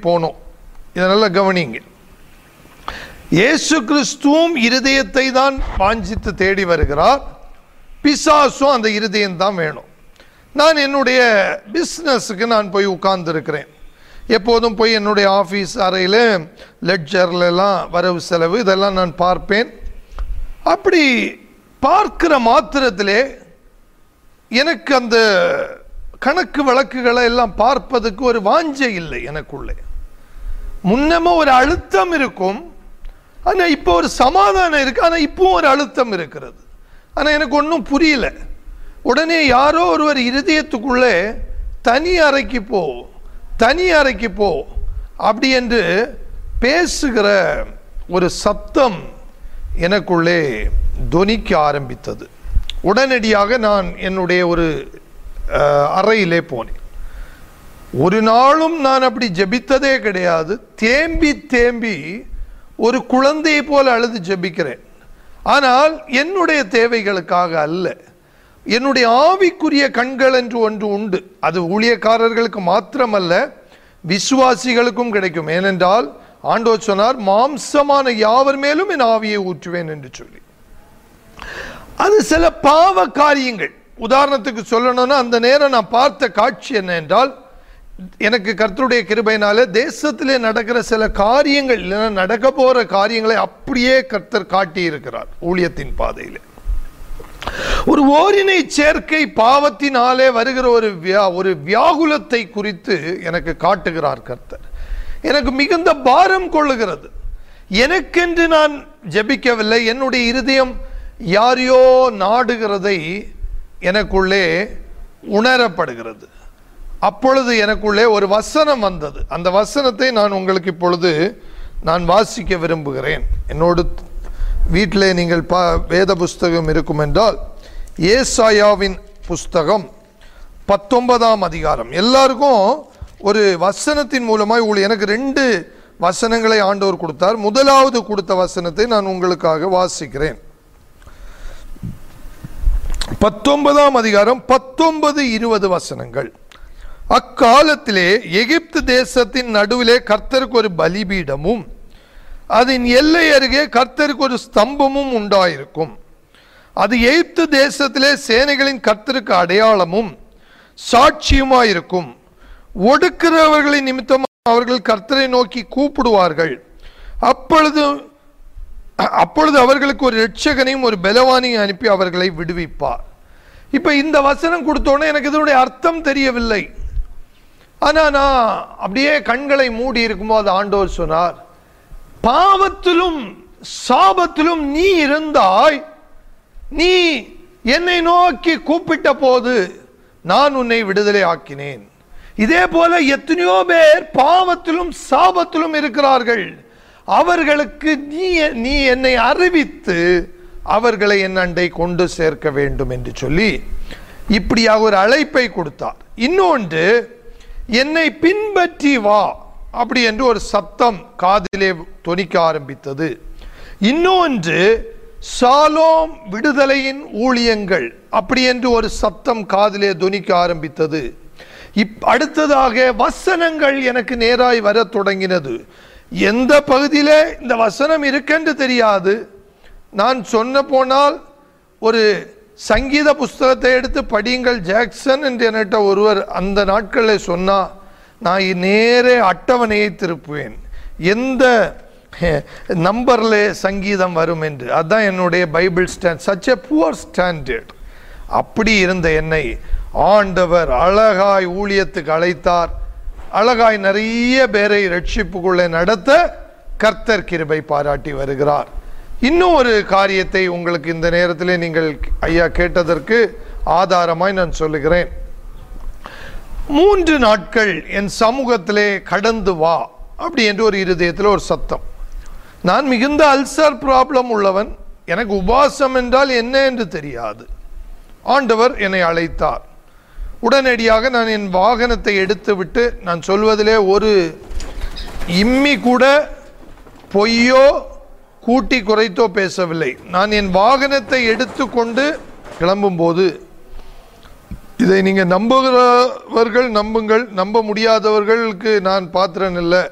போனோம் இதை நல்லா கவனிங்க இயேசு கிறிஸ்துவும் இருதயத்தை தான் வாஞ்சித்து தேடி வருகிறார் பிசாசும் அந்த இருதயம் தான் வேணும் நான் என்னுடைய பிஸ்னஸுக்கு நான் போய் உட்கார்ந்துருக்கிறேன் எப்போதும் போய் என்னுடைய ஆஃபீஸ் அறையில் லெட்ஜர்ல எல்லாம் வரவு செலவு இதெல்லாம் நான் பார்ப்பேன் அப்படி பார்க்கிற மாத்திரத்திலே எனக்கு அந்த கணக்கு வழக்குகளை எல்லாம் பார்ப்பதுக்கு ஒரு வாஞ்சை இல்லை எனக்குள்ளே முன்னமே ஒரு அழுத்தம் இருக்கும் ஆனா இப்போ ஒரு சமாதானம் இருக்கு ஆனா இப்பவும் ஒரு அழுத்தம் இருக்கிறது ஆனா எனக்கு ஒன்றும் புரியல உடனே யாரோ ஒருவர் இருதயத்துக்குள்ளே தனி அறைக்கு போ தனி அறைக்கு போ அப்படி என்று பேசுகிற ஒரு சத்தம் எனக்குள்ளே தொனிக்க ஆரம்பித்தது உடனடியாக நான் என்னுடைய ஒரு அஹ், அறையிலே போனேன் ஒரு நாளும் நான் அப்படி ஜெபித்ததே கிடையாது தேம்பி தேம்பி ஒரு குழந்தையை போல அழுது ஜெபிக்கிறேன் ஆனால் என்னுடைய தேவைகளுக்காக அல்ல என்னுடைய ஆவிக்குரிய கண்கள் என்று ஒன்று உண்டு அது ஊழியக்காரர்களுக்கு மாத்திரமல்ல விசுவாசிகளுக்கும் கிடைக்கும் ஏனென்றால் ஆண்டோர் சொன்னார் மாம்சமான யாவர் மேலும் என் ஆவியை ஊற்றுவேன் என்று சொல்லி அது சில பாவ காரியங்கள் உதாரணத்துக்கு சொல்லணும்னா அந்த நேரம் நான் பார்த்த காட்சி என்ன என்றால் எனக்கு கர்த்தருடைய கிருபையினால தேசத்திலே நடக்கிற சில காரியங்கள் இல்லைன்னா நடக்க போற காரியங்களை அப்படியே கர்த்தர் காட்டி இருக்கிறார் ஊழியத்தின் பாதையிலே ஒரு ஓரினை சேர்க்கை பாவத்தினாலே வருகிற ஒரு வியா ஒரு வியாகுலத்தை குறித்து எனக்கு காட்டுகிறார் கர்த்தர் எனக்கு மிகுந்த பாரம் கொள்ளுகிறது எனக்கென்று நான் ஜெபிக்கவில்லை என்னுடைய இருதயம் யாரையோ நாடுகிறதை எனக்குள்ளே உணரப்படுகிறது அப்பொழுது எனக்குள்ளே ஒரு வசனம் வந்தது அந்த வசனத்தை நான் உங்களுக்கு இப்பொழுது நான் வாசிக்க விரும்புகிறேன் என்னோடு வீட்டிலே நீங்கள் பா வேத புஸ்தகம் இருக்கும் என்றால் ஏசாயாவின் புஸ்தகம் பத்தொன்பதாம் அதிகாரம் எல்லாருக்கும் ஒரு வசனத்தின் மூலமாய் உங்களுக்கு எனக்கு ரெண்டு வசனங்களை ஆண்டவர் கொடுத்தார் முதலாவது கொடுத்த வசனத்தை நான் உங்களுக்காக வாசிக்கிறேன் பத்தொன்பதாம் அதிகாரம் பத்தொன்பது இருபது வசனங்கள் அக்காலத்திலே எகிப்து தேசத்தின் நடுவிலே கர்த்தருக்கு ஒரு பலிபீடமும் அதன் எல்லை அருகே கர்த்தருக்கு ஒரு ஸ்தம்பமும் உண்டாயிருக்கும் அது எகிப்து தேசத்திலே சேனைகளின் கர்த்தருக்கு அடையாளமும் சாட்சியுமாயிருக்கும் ஒடுக்கிறவர்களின் நிமித்தம் அவர்கள் கர்த்தரை நோக்கி கூப்பிடுவார்கள் அப்பொழுது அப்பொழுது அவர்களுக்கு ஒரு ரட்சகனையும் ஒரு பலவானையும் அனுப்பி அவர்களை விடுவிப்பார் இப்ப இந்த வசனம் கொடுத்தோன்னே எனக்கு இதனுடைய அர்த்தம் தெரியவில்லை ஆனா நான் அப்படியே கண்களை மூடி இருக்கும்போது ஆண்டவர் சொன்னார் பாவத்திலும் சாபத்திலும் நீ இருந்தாய் நீ என்னை நோக்கி கூப்பிட்ட போது நான் உன்னை விடுதலை ஆக்கினேன் இதே போல எத்தனையோ பேர் பாவத்திலும் சாபத்திலும் இருக்கிறார்கள் அவர்களுக்கு நீ நீ என்னை அறிவித்து அவர்களை என் அண்டை கொண்டு சேர்க்க வேண்டும் என்று சொல்லி இப்படியாக ஒரு அழைப்பை கொடுத்தார் இன்னொன்று என்னை பின்பற்றி வா அப்படி என்று ஒரு சத்தம் காதிலே தொனிக்க ஆரம்பித்தது இன்னொன்று சாலோம் விடுதலையின் ஊழியங்கள் அப்படி என்று ஒரு சத்தம் காதிலே தொனிக்க ஆரம்பித்தது இப் அடுத்ததாக வசனங்கள் எனக்கு நேராய் வரத் தொடங்கினது எந்த பகுதியிலே இந்த வசனம் இருக்கென்று தெரியாது நான் சொன்ன போனால் ஒரு சங்கீத புஸ்தகத்தை எடுத்து படியுங்கள் ஜாக்சன் என்று என்கிட்ட ஒருவர் அந்த நாட்களில் சொன்னா நான் நேரே அட்டவணையை திருப்புவேன் எந்த நம்பர்ல சங்கீதம் வரும் என்று அதுதான் என்னுடைய Bible stand such a poor standard அப்படி இருந்த என்னை ஆண்டவர் அழகாய் ஊழியத்துக்கு அழைத்தார் அழகாய் நிறைய பேரை ரட்சிப்புக்குள்ளே நடத்த கர்த்தர் கிருபை பாராட்டி வருகிறார் இன்னும் ஒரு காரியத்தை உங்களுக்கு இந்த நேரத்திலே நீங்கள் ஐயா கேட்டதற்கு ஆதாரமாய் நான் சொல்லுகிறேன் மூன்று நாட்கள் என் சமூகத்திலே கடந்து வா அப்படி என்று ஒரு இருதயத்தில் ஒரு சத்தம் நான் மிகுந்த அல்சர் ப்ராப்ளம் உள்ளவன் எனக்கு உபாசம் என்றால் என்ன என்று தெரியாது ஆண்டவர் என்னை அழைத்தார் உடனடியாக நான் என் வாகனத்தை எடுத்துவிட்டு நான் சொல்வதிலே ஒரு இம்மி கூட பொய்யோ கூட்டி குறைத்தோ பேசவில்லை நான் என் வாகனத்தை எடுத்துக்கொண்டு கிளம்பும்போது இதை நீங்க நம்புகிறவர்கள் நம்புங்கள் நம்ப முடியாதவர்களுக்கு நான் பாத்திரன் இல்லை